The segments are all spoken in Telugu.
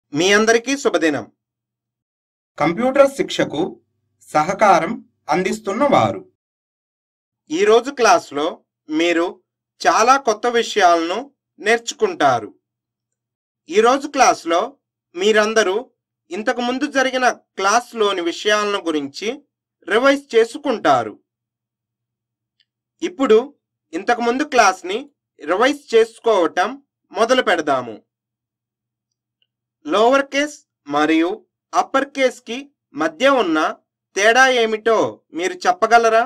మీ అందరికీ శుభదినం కంప్యూటర్ శిక్షకు సహకారం అందిస్తున్న వారు ఈరోజు క్లాస్లో మీరు చాలా కొత్త విషయాలను నేర్చుకుంటారు ఈరోజు క్లాస్లో మీరందరూ ఇంతకు ముందు జరిగిన క్లాస్లోని విషయాలను గురించి రివైజ్ చేసుకుంటారు ఇప్పుడు ఇంతకు ముందు క్లాస్ని రివైజ్ చేసుకోవటం మొదలు పెడదాము లోవర్ కేస్ మరియు అప్పర్ కేస్కి మధ్య ఉన్న తేడా ఏమిటో మీరు చెప్పగలరా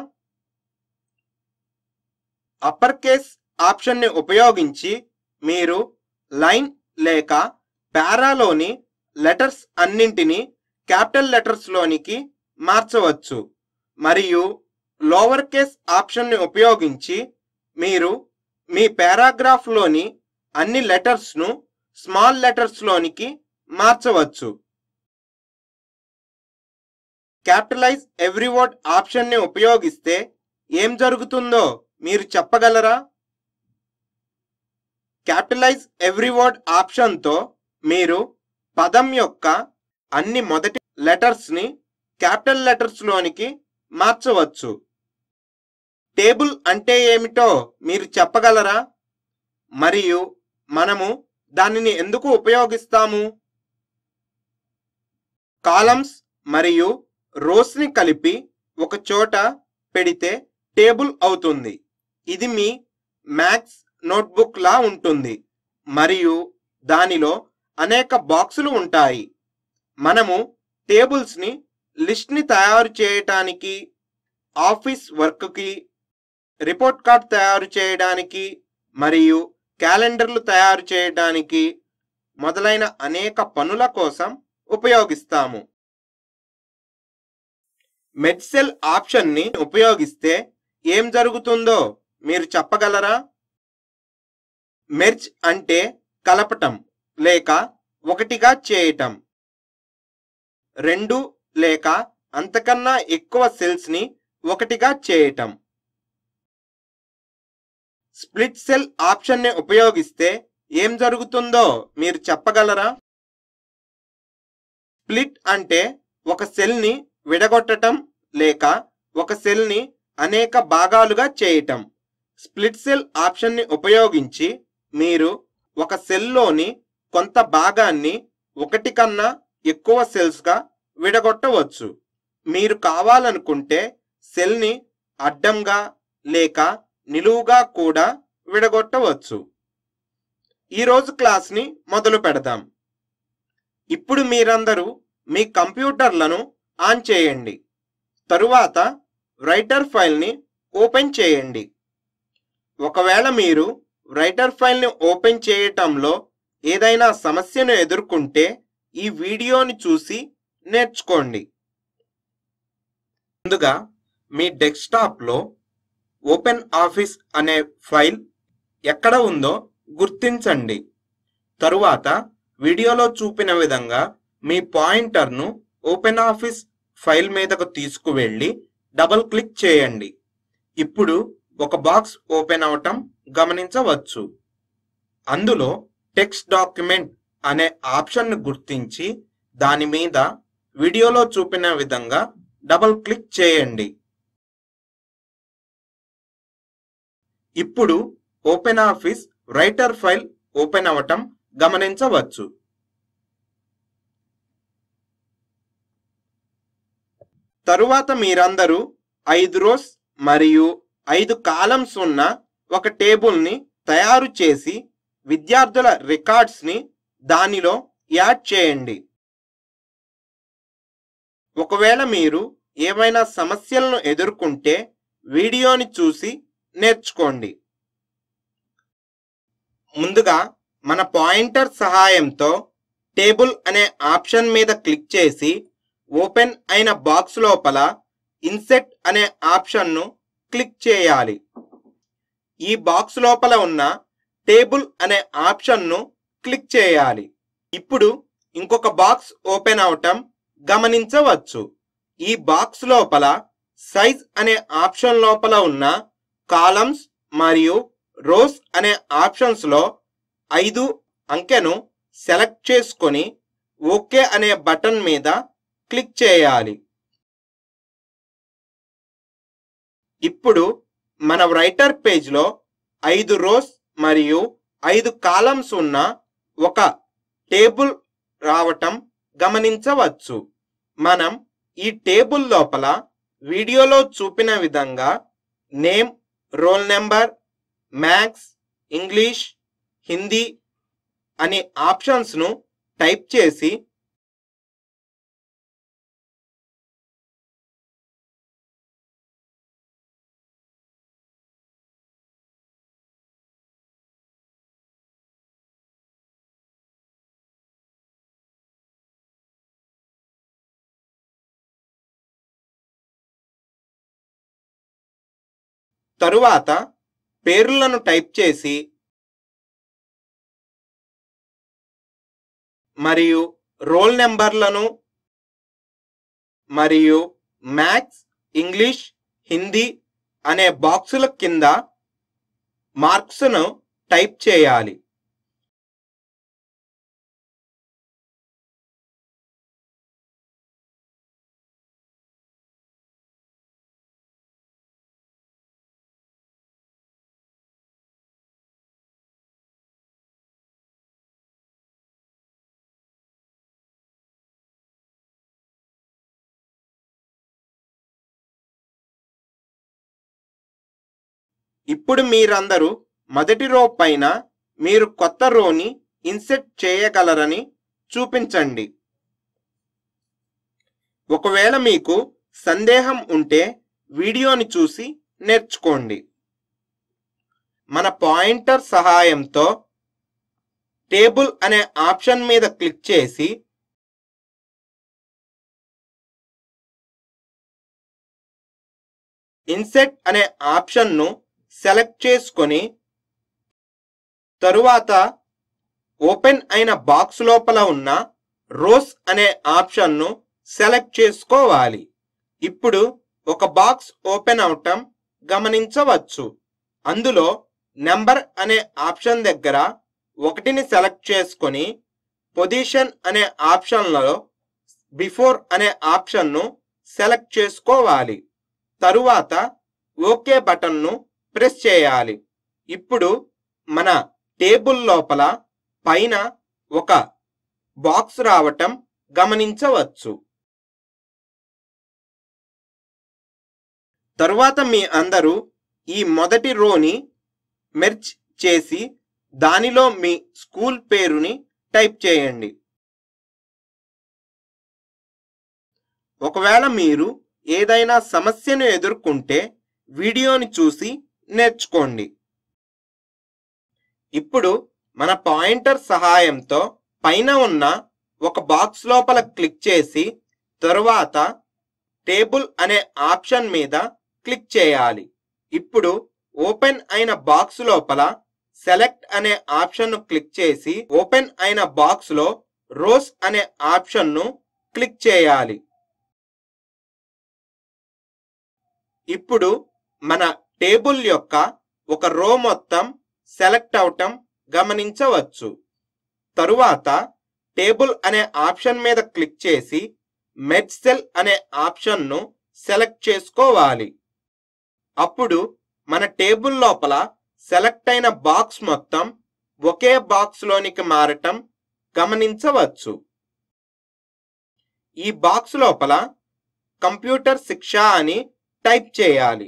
అప్పర్ కేస్ ఆప్షన్ని ఉపయోగించి మీరు లైన్ లేక పారాలోని లెటర్స్ అన్నింటినీ క్యాపిటల్ లెటర్స్లోనికి మార్చవచ్చు మరియు లోవర్ కేస్ ఆప్షన్ని ఉపయోగించి మీరు మీ పారాగ్రాఫ్లోని అన్ని లెటర్స్ను స్మాల్ లెటర్స్లోనికి మార్చవచ్చు క్యాపిటలైజ్ ఎవ్రీ వర్డ్ ఆప్షన్ని ఉపయోగిస్తే ఏం జరుగుతుందో మీరు చెప్పగలరా క్యాపిటలైజ్ ఎవ్రీ వర్డ్ ఆప్షన్తో మీరు పదం యొక్క అన్ని మొదటి లెటర్స్ని క్యాపిటల్ లెటర్స్లోనికి మార్చవచ్చు టేబుల్ అంటే ఏమిటో మీరు చెప్పగలరా మరియు మనము దానిని ఎందుకు ఉపయోగిస్తాము కాలమ్స్ మరియు రోస్ని కలిపి ఒక చోట పెడితే టేబుల్ అవుతుంది ఇది మీ మ్యాథ్స్ నోట్బుక్ లా ఉంటుంది మరియు దానిలో అనేక బాక్సులు ఉంటాయి మనము టేబుల్స్ని లిస్ట్ని తయారు చేయటానికి ఆఫీస్ వర్క్కి రిపోర్ట్ కార్డ్ తయారు చేయడానికి మరియు క్యాలెండర్లు తయారు చేయడానికి మొదలైన అనేక పనుల కోసం ఉపయోగిస్తాము మెడ్సెల్ ఆప్షన్ని ఉపయోగిస్తే ఏం జరుగుతుందో మీరు చెప్పగలరా మెర్జ్ అంటే కలపటం లేక ఒకటిగా చేయటం రెండు లేక అంతకన్నా ఎక్కువ సెల్స్ని ఒకటిగా చేయటం స్ప్లిట్ సెల్ ఆప్షన్ని ఉపయోగిస్తే ఏం జరుగుతుందో మీరు చెప్పగలరా స్ప్లిట్ అంటే ఒక సెల్ని విడగొట్టటం లేక ఒక సెల్ని అనేక భాగాలుగా చేయటం స్ప్లిట్ సెల్ ఆప్షన్ని ఉపయోగించి మీరు ఒక సెల్లోని కొంత భాగాన్ని ఒకటి కన్నా ఎక్కువ సెల్స్గా విడగొట్టవచ్చు మీరు కావాలనుకుంటే సెల్ని అడ్డంగా లేక నిలువుగా కూడా విడగొట్టవచ్చు ఈరోజు క్లాస్ని మొదలు పెడదాం ఇప్పుడు మీరందరూ మీ కంప్యూటర్లను ఆన్ చేయండి తరువాత రైటర్ ఫైల్ని ఓపెన్ చేయండి ఒకవేళ మీరు రైటర్ ఫైల్ని ఓపెన్ చేయటంలో ఏదైనా సమస్యను ఎదుర్కొంటే ఈ వీడియోని చూసి నేర్చుకోండి ముందుగా మీ డెస్క్టాప్లో ఓపెన్ ఆఫీస్ అనే ఫైల్ ఎక్కడ ఉందో గుర్తించండి తరువాత వీడియోలో చూపిన విధంగా మీ పాయింటర్ను ఓపెన్ ఆఫీస్ ఫైల్ మీదకు తీసుకువెళ్ళి డబుల్ క్లిక్ చేయండి ఇప్పుడు ఒక బాక్స్ ఓపెన్ అవటం గమనించవచ్చు అందులో టెక్స్ట్ డాక్యుమెంట్ అనే ఆప్షన్ను గుర్తించి దాని మీద వీడియోలో చూపిన విధంగా డబుల్ క్లిక్ చేయండి ఇప్పుడు open office writer file open అవటం గమనించవచ్చు తరువాత మీరందరూ ఐదు రోస్ మరియు ఐదు కాలమ్స్ ఉన్న ఒక టేబుల్ని తయారు చేసి విద్యార్థుల రికార్డ్స్ని దానిలో యాడ్ చేయండి ఒకవేళ మీరు ఏమైనా సమస్యలను ఎదుర్కొంటే వీడియోని చూసి నేర్చుకోండి ముందుగా మన పాయింటర్ సహాయంతో టేబుల్ అనే ఆప్షన్ మీద క్లిక్ చేసి ఓపెన్ అయిన బాక్స్ లోపల ఇన్సెట్ అనే ఆప్షన్ను క్లిక్ చేయాలి ఈ బాక్స్ లోపల ఉన్న టేబుల్ అనే ఆప్షన్ను క్లిక్ చేయాలి ఇప్పుడు ఇంకొక బాక్స్ ఓపెన్ అవటం గమనించవచ్చు ఈ బాక్స్ లోపల సైజ్ అనే ఆప్షన్ లోపల ఉన్న కాలమ్స్ మరియు రోస్ అనే ఆప్షన్స్లో ఐదు అంకెను సెలెక్ట్ చేసుకొని ఓకే అనే బటన్ మీద క్లిక్ చేయాలి ఇప్పుడు మన రైటర్ పేజ్లో ఐదు రోస్ మరియు ఐదు కాలమ్స్ ఉన్న ఒక టేబుల్ రావటం గమనించవచ్చు మనం ఈ టేబుల్ లోపల వీడియోలో చూపిన విధంగా name roll number maths English Hindi అనే ఆప్షన్స్ను టైప్ చేసి తరువాత పేర్లను టైప్ చేసి మరియు రోల్ నెంబర్లను మరియు మ్యాథ్స్ ఇంగ్లీష్ హిందీ అనే బాక్సుల కింద మార్క్స్ను టైప్ చేయాలి ఇప్పుడు మీరందరూ మొదటి రో పైన మీరు కొత్త రోని ఇన్సెట్ చేయగలరని చూపించండి ఒకవేళ మీకు సందేహం ఉంటే వీడియోని చూసి నేర్చుకోండి మన పాయింటర్ సహాయంతో టేబుల్ అనే ఆప్షన్ మీద క్లిక్ చేసి ఇన్సెట్ అనే ఆప్షన్ను సెలెక్ట్ చేసుకొని తరువాత ఓపెన్ అయిన బాక్స్ లోపల ఉన్న రోస్ అనే ఆప్షన్ను సెలెక్ట్ చేసుకోవాలి ఇప్పుడు ఒక బాక్స్ ఓపెన్ అవటం గమనించవచ్చు అందులో నెంబర్ అనే ఆప్షన్ దగ్గర ఒకటిని సెలెక్ట్ చేసుకొని పొజిషన్ అనే ఆప్షన్లలో బిఫోర్ అనే ఆప్షన్ను సెలెక్ట్ చేసుకోవాలి తరువాత ఓకే బటన్ను ప్రెస్ చేయాలి ఇప్పుడు మన టేబుల్ లోపల పైన ఒక బాక్స్ రావటం గమనించవచ్చు తరువాత మీ అందరూ ఈ మొదటి రోని మెర్చ్ చేసి దానిలో మీ స్కూల్ పేరుని టైప్ చేయండి ఒకవేళ మీరు ఏదైనా సమస్యను ఎదుర్కొంటే వీడియోని చూసి నేర్చుకోండి ఇప్పుడు మన పాయింటర్ సహాయంతో పైన ఉన్న ఒక బాక్స్ లోపల క్లిక్ చేసి తరువాత టేబుల్ అనే ఆప్షన్ మీద క్లిక్ చేయాలి ఇప్పుడు ఓపెన్ అయిన బాక్స్ లోపల సెలెక్ట్ అనే ఆప్షన్ను క్లిక్ చేసి ఓపెన్ అయిన బాక్స్ లో రోస్ అనే ఆప్షన్ను క్లిక్ చేయాలి ఇప్పుడు మన టేబుల్ యొక్క ఒక రో మొత్తం సెలెక్ట్ అవటం గమనించవచ్చు తరువాత టేబుల్ అనే ఆప్షన్ మీద క్లిక్ చేసి మెడ్ సెల్ అనే ఆప్షన్ను సెలెక్ట్ చేసుకోవాలి అప్పుడు మన టేబుల్ లోపల సెలెక్ట్ అయిన బాక్స్ మొత్తం ఒకే బాక్స్ లోనికి మారటం గమనించవచ్చు ఈ బాక్స్ లోపల కంప్యూటర్ శిక్ష అని టైప్ చేయాలి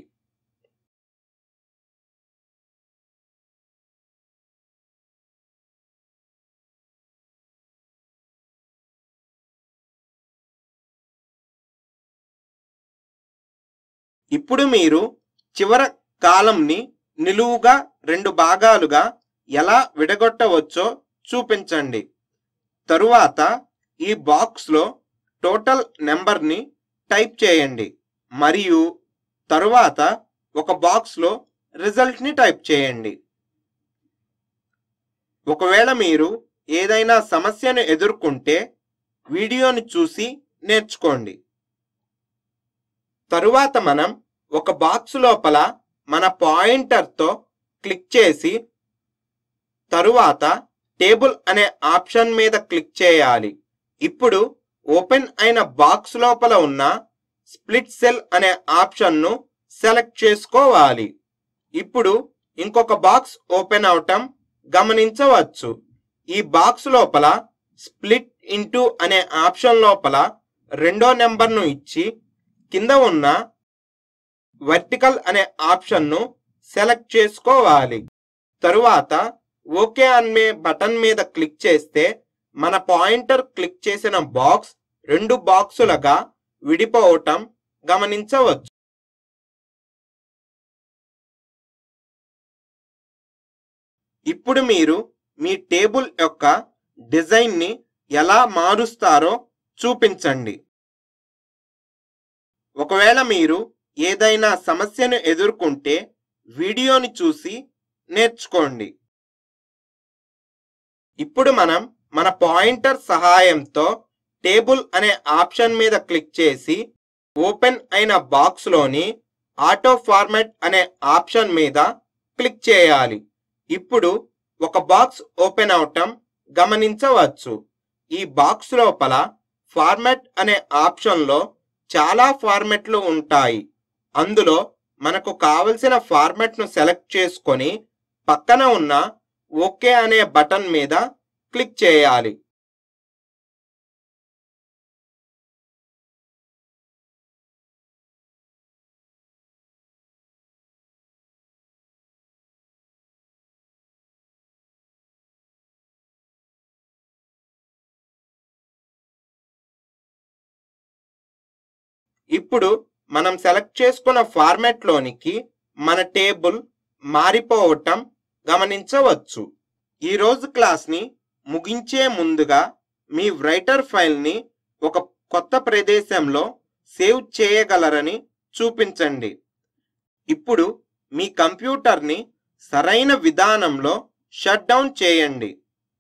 ఇప్పుడు మీరు చివర కాలంని నిలువుగా రెండు భాగాలుగా ఎలా విడగొట్టవచ్చో చూపించండి తరువాత ఈ బాక్స్లో టోటల్ నెంబర్ని టైప్ చేయండి మరియు తరువాత ఒక బాక్స్లో రిజల్ట్ని టైప్ చేయండి ఒకవేళ మీరు ఏదైనా సమస్యను ఎదుర్కొంటే వీడియోని చూసి నేర్చుకోండి తరువాత మనం ఒక బాక్స్ లోపల మన పాయింటర్తో క్లిక్ చేసి తరువాత టేబుల్ అనే ఆప్షన్ మీద క్లిక్ చేయాలి ఇప్పుడు ఓపెన్ అయిన బాక్స్ లోపల ఉన్న స్ప్లిట్ సెల్ అనే ఆప్షన్ను సెలెక్ట్ చేసుకోవాలి ఇప్పుడు ఇంకొక బాక్స్ ఓపెన్ అవటం గమనించవచ్చు ఈ బాక్స్ లోపల స్ప్లిట్ ఇంటూ అనే ఆప్షన్ లోపల రెండో నెంబర్ను ఇచ్చి కింద ఉన్న వర్టికల్ అనే ఆప్షన్ను సెలెక్ట్ చేసుకోవాలి తరువాత ఓకే అనే బటన్ మీద క్లిక్ చేస్తే మన పాయింటర్ క్లిక్ చేసిన బాక్స్ రెండు బాక్సులుగా విడిపోవటం గమనించవచ్చు ఇప్పుడు మీరు మీ టేబుల్ యొక్క డిజైన్ని ఎలా మారుస్తారో చూపించండి ఒకవేళ మీరు ఏదైనా సమస్యను ఎదుర్కొంటే వీడియోని చూసి నేర్చుకోండి ఇప్పుడు మనం మన పాయింటర్ సహాయంతో టేబుల్ అనే ఆప్షన్ మీద క్లిక్ చేసి ఓపెన్ అయిన బాక్స్లోని ఆటో ఫార్మాట్ అనే ఆప్షన్ మీద క్లిక్ చేయాలి ఇప్పుడు ఒక బాక్స్ ఓపెన్ అవటం గమనించవచ్చు ఈ బాక్స్ లోపల ఫార్మాట్ అనే ఆప్షన్లో చాలా ఫార్మెట్లు ఉంటాయి అందులో మనకు కావలసిన ఫార్మాట్ను సెలెక్ట్ చేసుకొని పక్కన ఉన్న ఓకే అనే బటన్ మీద క్లిక్ చేయాలి ఇప్పుడు మనం సెలెక్ట్ చేసుకున్న ఫార్మాట్లోనికి మన టేబుల్ మారిపోవటం గమనించవచ్చు ఈ రోజు క్లాస్ని ముగించే ముందుగా మీ రైటర్ ఫైల్ని ఒక కొత్త ప్రదేశంలో సేవ్ చేయగలరని చూపించండి ఇప్పుడు మీ కంప్యూటర్ని సరైన విధానంలో షట్ డౌన్ చేయండి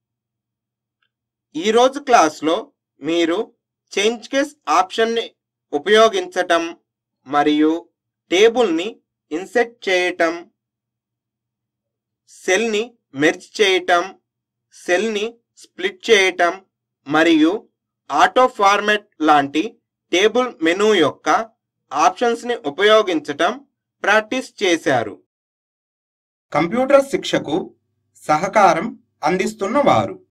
ఈరోజు క్లాస్లో మీరు చేంజ్ కేస్ ఆప్షన్ని ఉపయోగించటం మరియు టేబుల్ని ఇన్సెట్ చేయటం సెల్ని మెర్జ్ చేయటం సెల్ని స్ప్లిట్ చేయటం మరియు ఆటో ఫార్మాట్ లాంటి టేబుల్ మెనూ యొక్క ఆప్షన్స్ని ఉపయోగించటం ప్రాక్టీస్ చేశారు కంప్యూటర్ శిక్షకు సహకారం అందిస్తున్న వారు